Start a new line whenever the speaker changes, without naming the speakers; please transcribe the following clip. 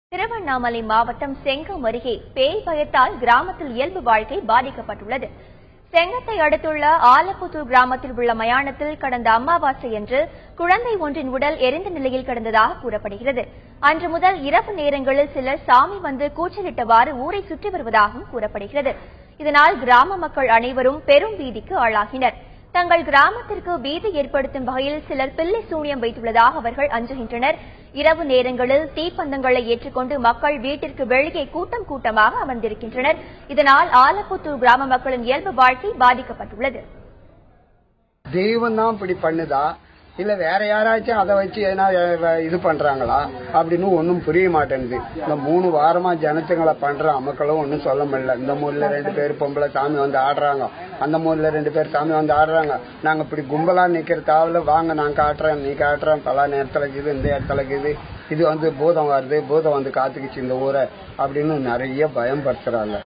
திருவண்ணாமலை மாவட்டம் செங்கம் அருகே பேய் பயத்தால் கிராமத்தில் இயல்பு வாழ்க்கை பாதிக்கப்பட்டுள்ளது செங்கத்தை அடுத்துள்ள ஆலப்புத்தூர் கிராமத்தில் உள்ள மயானத்தில் கடந்த அமாவாசையன்று குழந்தை ஒன்றின் உடல் எரிந்த நிலையில் கிடந்ததாக கூறப்படுகிறது அன்று முதல் இரவு நேரங்களில் சிலர் சாமி வந்து கூச்சலிட்டவாறு ஊரை சுற்றி வருவதாகவும் கூறப்படுகிறது இதனால் கிராம மக்கள் அனைவரும் பெரும் பீதிக்கு ஆளாகினர் தங்கள் கிராமத்திற்கு பீதி ஏற்படுத்தும் வகையில் சிலர் பில்லி சூனியம் வைத்துள்ளதாக அவர்கள் அஞ்சுகின்றனர் இரவு நேரங்களில் தீப்பந்தங்களை ஏற்றுக்கொண்டு மக்கள் வீட்டிற்கு வெளியே கூட்டம் கூட்டமாக அமர்ந்திருக்கின்றனர் இதனால் ஆலப்புத்தூர் கிராம மக்களின் இயல்பு வாழ்க்கை பாதிக்கப்பட்டுள்ளது
தெய்வம் தான் இப்படி பண்ணுதா இல்ல வேற யாராச்சும் அதை வச்சு எதனா அஹ், இது பண்றாங்களா அப்படின்னு ஒன்றும் புரிய மாட்டேங்குது இந்த மூணு வாரமா ஜனத்துங்களை பண்ற அமக்களும் ஒன்றும் சொல்ல முடியல இந்த மூணுல ரெண்டு பேர் பொம்பளை சாமி வந்து ஆடுறாங்க அந்த மூணுல ரெண்டு பேர் சாமி வந்து ஆடுறாங்க நாங்க இப்படி கும்பலா நிக்கிற தாவல வாங்க நான் காட்டுறேன் நீ காட்டுறேன் பல நேரத்துல இருக்குது இந்த இடத்துல இருக்குது இது வந்து பூதம் வருது பூதம் வந்து காத்துக்குச்சு இந்த ஊரை அப்படின்னு நிறைய பயன்படுத்துறாங்க